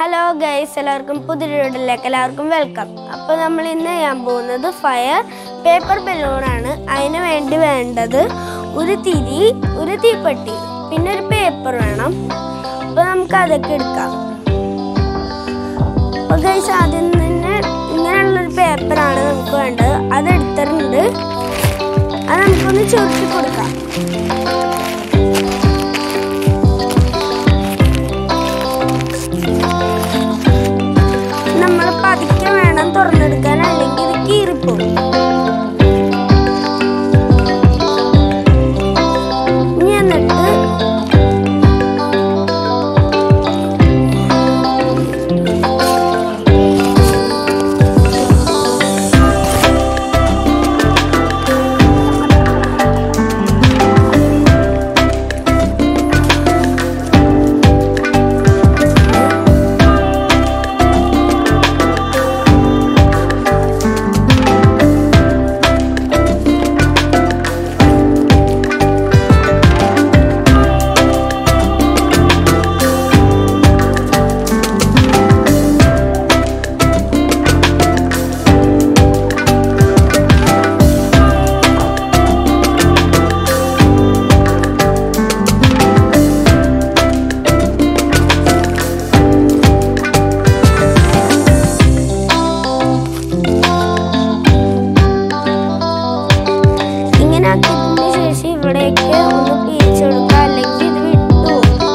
hello guys എല്ലാവർക്കും പുതിയൊരു വീഡിയോയിലേക്ക് എല്ലാവർക്കും വെൽക്കം അപ്പോൾ നമ്മൾ ഇന്ന് ചെയ്യാൻ പോകുന്നത് ഫയർ പേപ്പർ ബലൂണാണ് അതിന് വേണ്ടി വേണ്ടത് ഒരു തിരി ഒരു തീപ്പെട്ടി പിന്നെ ഒരു പേപ്പർ വേണം അപ്പോൾ നമുക്ക് അതൊക്കെ എടുക്കാം അപ്പോൾ ഗൈസ് ആദ്യം തന്നെ ഇങ്ങനെയുള്ളൊരു പേപ്പറാണ് നമുക്ക് വേണ്ടത് അത് എടുത്തിട്ടുണ്ട് അത് നമുക്കൊന്ന് ചുരുട്ടി കൊടുക്കാം നമ്മൾ പതുക്കെ വേണം തുറന്നെടുക്കാൻ അല്ലെങ്കിൽ ഇത് കീറിപ്പോകും ഇനി എന്നിട്ട് ഇങ്ങനെ ആക്കിയതിന് ശേഷം ഇവിടേക്ക് ഒന്ന് പിരിച്ചു കൊടുക്കുക അല്ലെങ്കിൽ ഇത് വിട്ടു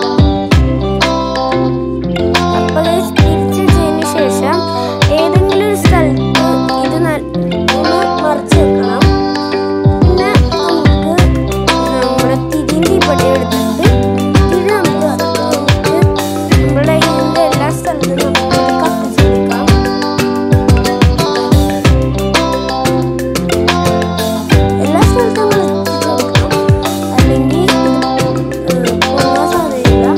അപ്പൊ guys തിരിച്ചു വെച്ചതിന് ശേഷം ഏതെങ്കിലും ഒരു സ്ഥലത്ത് ഇത് ന- ഒന്ന് മറിച്ച് വെക്കണം പിന്നെ നമുക്ക് നമ്മുടെ തിരിയും തീപ്പെട്ടി എടുത്തിട്ട് തിരി നമുക്ക് കത്തിച്ച് നമുക്ക് നമ്മുടെ ഇതിന്റെ എല്ലാ സ്ഥലത്തും നമുക്ക് കത്തിച്ചെടുക്കാം എല്ലാ സ്ഥലത്തും നമ്മൾ എത്തിച്ചു കൊടുക്കണം അല്ലെങ്കിൽ ഇത് പോകാൻ സാധ്യതയില്ല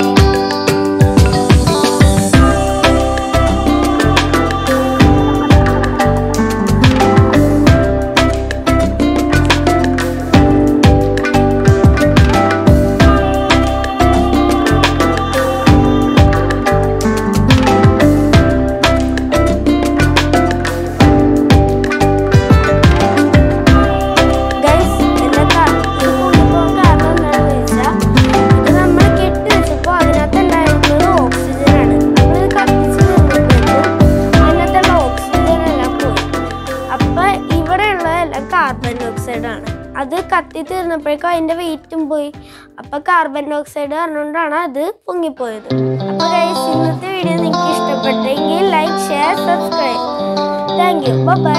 ഗൈസ് എന്റെ കാ- ഇത് പൊങ്ങിപ്പോകാൻ കാരണം എന്താണെന്ന് വെച്ചാൽ ഇത് നമ്മൾ കെട്ടി വെച്ചപ്പോൾ അതിനകത്ത് ഉണ്ടായിരുന്നത് ഓക്സിജനാണ് അപ്പോൾ ഇത് കത്തിച്ച് തീർന്നപ്പോഴേക്കും അതിനകത്തുള്ള ഓക്സിജൻ എല്ലാം പോയി അപ്പൊ ഇവിടെയുള്ള എല്ലാം കാർബൺ ഡയോക്സൈഡ് ആണ് അത് കത്തി തീർന്നപ്പോഴേക്കും അതിന്റെ വെയിറ്റും പോയി അപ്പൊ കാർബൺ ഡയോക്സൈഡ് പറഞ്ഞുകൊണ്ടാണ് അത് പൊങ്ങിപ്പോയത് അപ്പൊ ഗൈസ് ഇന്നത്തെ വീഡിയോ നിങ്ങൾക്ക് ഇഷ്ടപ്പെട്ടെങ്കിൽ like share subscribe thank you by